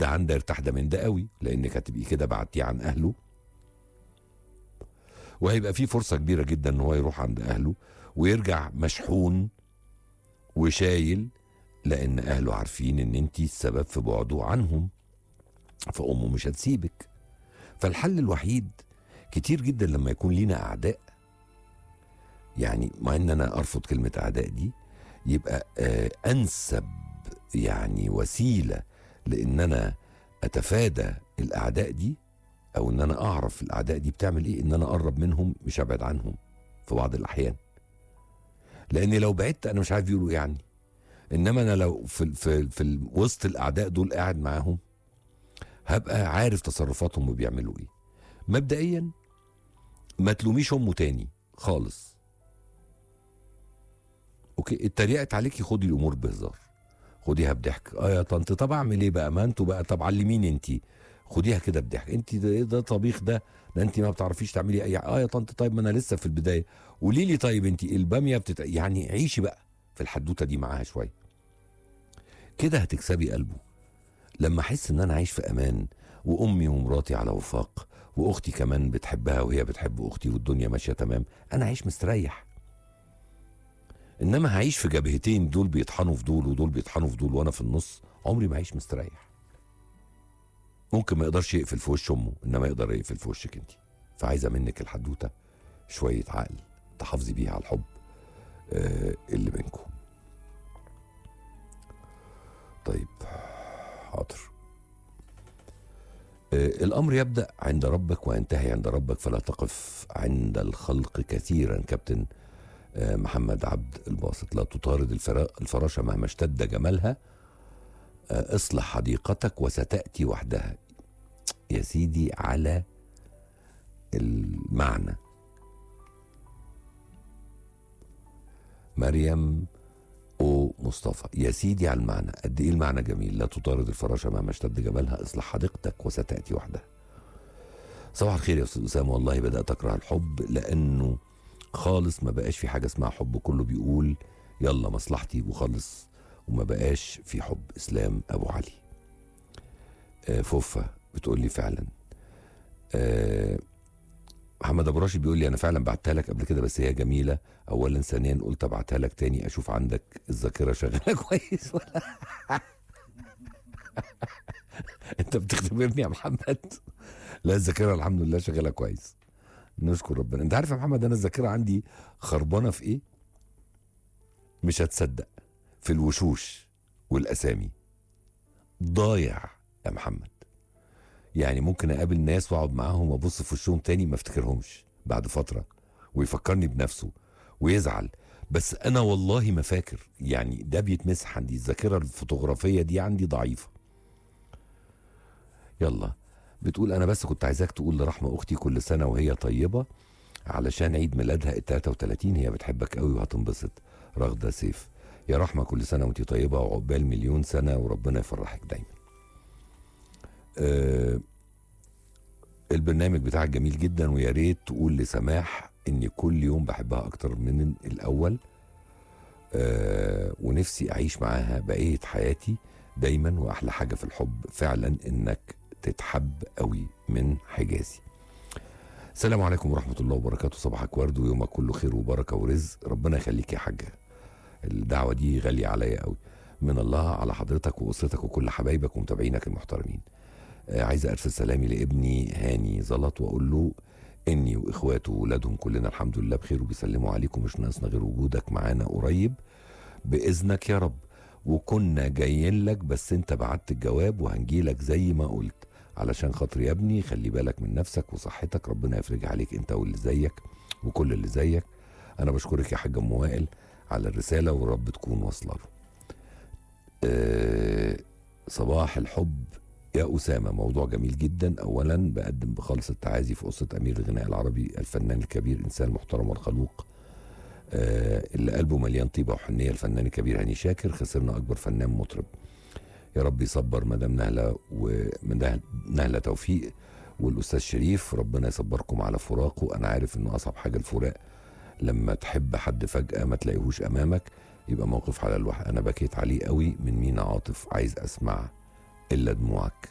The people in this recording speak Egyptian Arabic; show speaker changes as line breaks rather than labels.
ده عن ده يرتاح ده من ده قوي لانك هتبقي كده بعتيه عن اهله وهيبقى في فرصه كبيره جدا ان هو يروح عند اهله ويرجع مشحون وشايل لان اهله عارفين ان انت السبب في بعده عنهم فامه مش هتسيبك فالحل الوحيد كتير جدا لما يكون لينا اعداء يعني مع ان انا ارفض كلمه اعداء دي يبقى آه انسب يعني وسيله لان انا اتفادى الاعداء دي او ان انا اعرف الاعداء دي بتعمل ايه ان انا اقرب منهم مش ابعد عنهم في بعض الاحيان لاني لو بعدت انا مش عارف يقولوا إيه يعني انما انا لو في في في وسط الاعداء دول قاعد معاهم هبقى عارف تصرفاتهم وبيعملوا ايه مبدئيا ما تلوميش امه تاني خالص اوكي اتريقت عليكي خدي الامور بهزار خديها بضحك اه يا طنط طب اعمل ايه بقى ما انتوا بقى طب علميني انت خديها كده بضحك انت ده, إيه ده طبيخ ده ده انت ما بتعرفيش تعملي اي اه يا طنط طيب ما انا لسه في البدايه قولي لي طيب انت الباميه بتت... يعني عيشي بقى في الحدوته دي معاها شويه كده هتكسبي قلبه لما احس ان انا عايش في امان وامي ومراتي على وفاق واختي كمان بتحبها وهي بتحب اختي والدنيا ماشيه تمام انا عايش مستريح انما هعيش في جبهتين دول بيطحنوا في دول ودول بيطحنوا في دول وانا في النص عمري ما هعيش مستريح ممكن ما يقدرش يقفل في وش امه انما يقدر يقفل في وشك انت فعايزه منك الحدوته شويه عقل تحافظي بيها على الحب آه اللي بينكم طيب حاضر آه الامر يبدا عند ربك وينتهي عند ربك فلا تقف عند الخلق كثيرا كابتن آه محمد عبد الباسط لا تطارد الفراشه مهما اشتد جمالها آه اصلح حديقتك وستاتي وحدها يا سيدي على المعنى مريم او مصطفى يا سيدي على المعنى قد ايه المعنى جميل لا تطارد الفراشه مهما اشتد جمالها اصلح حديقتك وستاتي وحدها صباح الخير يا استاذ اسامه والله بدات اكره الحب لانه خالص ما بقاش في حاجه اسمها حب كله بيقول يلا مصلحتي وخلص وما بقاش في حب اسلام ابو علي آه فوفا بتقول لي فعلا آه محمد ابو راشد بيقول لي انا فعلا بعتها لك قبل كده بس هي جميله اولا ثانيا قلت ابعتها لك تاني اشوف عندك الذاكره شغاله كويس ولا انت بتختبرني يا محمد لا الذاكره الحمد لله شغاله كويس نشكر ربنا انت عارف يا محمد انا الذاكره عندي خربانه في ايه مش هتصدق في الوشوش والاسامي ضايع يا محمد يعني ممكن اقابل ناس واقعد معاهم وابص في وشهم تاني ما افتكرهمش بعد فتره ويفكرني بنفسه ويزعل بس انا والله ما فاكر يعني ده بيتمسح عندي الذاكره الفوتوغرافيه دي عندي ضعيفه يلا بتقول انا بس كنت عايزاك تقول لرحمه اختي كل سنه وهي طيبه علشان عيد ميلادها ال 33 هي بتحبك قوي وهتنبسط رغده سيف يا رحمه كل سنه وانت طيبه وعقبال مليون سنه وربنا يفرحك دايما آه البرنامج بتاعك جميل جدا ويا ريت تقول لسماح اني كل يوم بحبها اكتر من الاول آه ونفسي اعيش معاها بقيه حياتي دايما واحلى حاجه في الحب فعلا انك تتحب قوي من حجازي السلام عليكم ورحمه الله وبركاته صباحك ورد ويومك كله خير وبركه ورزق ربنا يخليك يا حاجه الدعوه دي غاليه عليا قوي من الله على حضرتك واسرتك وكل حبايبك ومتابعينك المحترمين آه عايز ارسل سلامي لابني هاني زلط واقول له اني واخواته وولادهم كلنا الحمد لله بخير وبيسلموا عليكم مش ناقصنا غير وجودك معانا قريب باذنك يا رب وكنا جايين لك بس انت بعت الجواب وهنجيلك زي ما قلت علشان خاطر يا ابني خلي بالك من نفسك وصحتك ربنا يفرج عليك انت واللي زيك وكل اللي زيك انا بشكرك يا حاج ام وائل على الرساله ورب تكون واصله له أه صباح الحب يا أسامة موضوع جميل جدا أولا بقدم بخالص التعازي في قصة أمير الغناء العربي الفنان الكبير إنسان محترم والخلوق آه اللي قلبه مليان طيبة وحنية الفنان الكبير هاني شاكر خسرنا أكبر فنان مطرب يا رب يصبر مدام نهلة ومدام نهلة توفيق والأستاذ شريف ربنا يصبركم على فراقه أنا عارف إنه أصعب حاجة الفراق لما تحب حد فجأة ما تلاقيهوش أمامك يبقى موقف على الواحد أنا بكيت عليه قوي من مينا عاطف عايز أسمع إلا دموعك